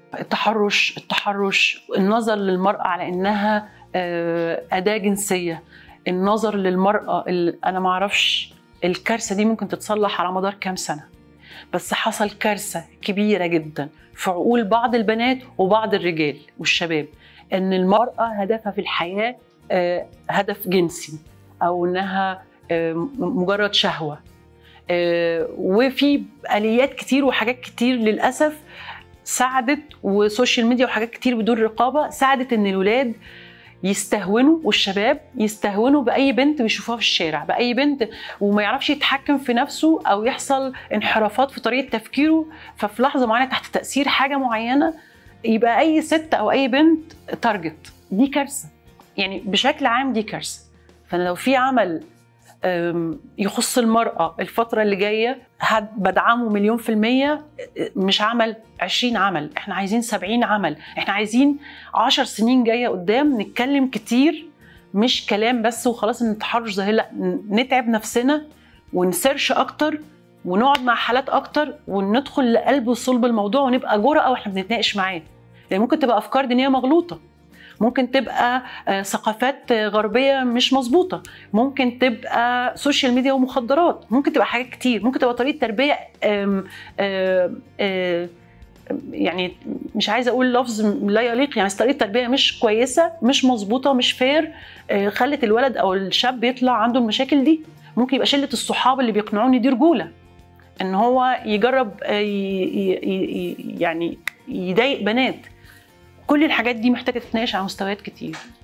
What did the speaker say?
التحرش التحرش النظر للمراه على انها آه، اداه جنسيه النظر للمراه اللي انا ما اعرفش الكارثه دي ممكن تتصلح على مدار كام سنه بس حصل كارثه كبيره جدا في عقول بعض البنات وبعض الرجال والشباب ان المراه هدفها في الحياه آه، هدف جنسي او انها آه، مجرد شهوه آه، وفي اليات كتير وحاجات كتير للاسف ساعدت وسوشيال ميديا وحاجات كتير بدون رقابه ساعدت ان الولاد يستهونوا والشباب يستهونوا باي بنت بيشوفوها في الشارع باي بنت وما يعرفش يتحكم في نفسه او يحصل انحرافات في طريقه تفكيره ففي لحظه معينه تحت تاثير حاجه معينه يبقى اي ست او اي بنت تارجت دي كارثه يعني بشكل عام دي كارثه فانا لو في عمل أم، يخص المرأة الفترة اللي جاية هد- بدعمه مليون في المية مش عمل 20 عمل احنا عايزين 70 عمل احنا عايزين 10 سنين جاية قدام نتكلم كتير مش كلام بس وخلاص ان التحرش ظاهر لا ن- نتعب نفسنا ونسيرش اكتر ونقعد مع حالات اكتر وندخل لقلب وصلب الموضوع ونبقى جرأة واحنا بنتناقش معاه يعني ممكن تبقى افكار دينية مغلوطة ممكن تبقى آه، ثقافات آه، غربيه مش مظبوطه ممكن تبقى سوشيال ميديا ومخدرات ممكن تبقى حاجات كتير ممكن تبقى طريقه تربيه آم، آم، آم، يعني مش عايزه اقول لفظ لا يليق يعني بس طريقه تربيه مش كويسه مش مظبوطه مش فير خلت الولد او الشاب يطلع عنده المشاكل دي ممكن يبقى شله الصحاب اللي بيقنعوني دي رجوله ان هو يجرب آه، ي- ي- ي- يعني يضايق بنات كل الحاجات دي محتاجه تتناقش على مستويات كتير